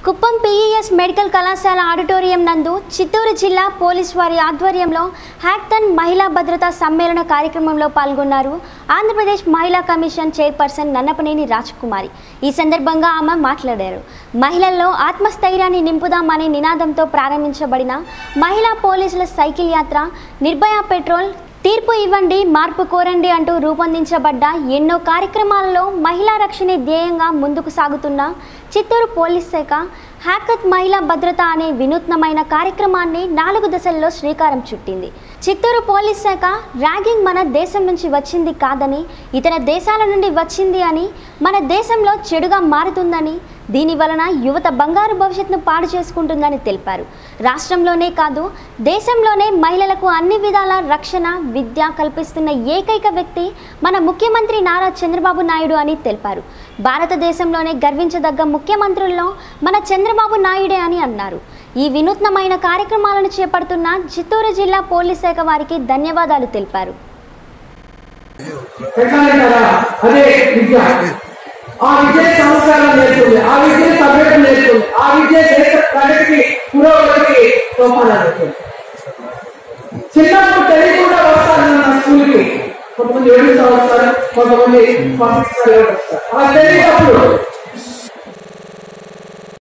Kuppam PES medical కళాశాల auditorium నందు చిత్తూరు జిల్లా పోలీస్ వారి ఆధ్వర్యంలో హ్యాక్థన్ మహిళా భద్రతా సమ్మేళన కార్యక్రమంలో పాల్గొన్నారు ఆంధ్రప్రదేశ్ మహిళా కమిషన్ చైర్పర్సన్ నన్నపనేని రాజకుమారి ఈ సందర్భంగా ఆమె మాట్లాడారు మహిళల్లో ఆత్మస్థైర్యాన్ని నింపుదామనే నినాదంతో ప్రారంభించబడిన మహిళా పోలీసుల సైకిల్ యాత్ర నిర్భయ పెట్రోల్ తీర్పు ఇవ్వండి మార్పు కోరండి అంటూ రూపొందించబడ్డ ఎన్నో కార్యక్రమాలలో మహిళా రక్షణే ధ్యేయంగా ముందుకు సాగుతున్న చిత్తూరు పోలీస్ శాఖ హ్యాకత్ మహిళా భద్రత అనే వినూత్నమైన కార్యక్రమాన్ని నాలుగు దశల్లో శ్రీకారం చుట్టింది చిత్తూరు పోలీస్ శాఖ ర్యాగింగ్ మన దేశం నుంచి వచ్చింది కాదని ఇతర దేశాల నుండి వచ్చింది అని మన దేశంలో చెడుగా మారుతుందని దీని వలన యువత బంగారు భవిష్యత్తును పాడు చేసుకుంటుందని తెలిపారు రాష్ట్రంలోనే కాదు దేశంలోనే మహిళలకు అన్ని విధాల రక్షణ విద్య కల్పిస్తున్న ఏకైక వ్యక్తి మన ముఖ్యమంత్రి నారా చంద్రబాబు నాయుడు అని తెలిపారు భారతదేశంలోనే గర్వించదగ్గ ముఖ్యమంత్రుల్లో మన చంద్రబాబు నాయుడే అని అన్నారు ఈ వినూత్నమైన కార్యక్రమాలను చేపడుతున్న చిత్తూరు జిల్లా పోలీస్ శాఖ వారికి ధన్యవాదాలు తెలిపారు పెట్టాలి కదా అదే విద్య ఆ విద్య సంస్కారం నేర్చుకుంది ఆ విద్య సభ్యత నేర్చుకుంది ఆ విద్య దేశ ప్రగతికి పురోగతికి సోపానాలు చిన్నప్పుడు తెలియకుండా వస్తారు నా స్కూల్కి కొంతమంది ఏడుస్తూ వస్తారు కొంతమంది పంపిస్తారు వస్తారు అలా తెలియనప్పుడు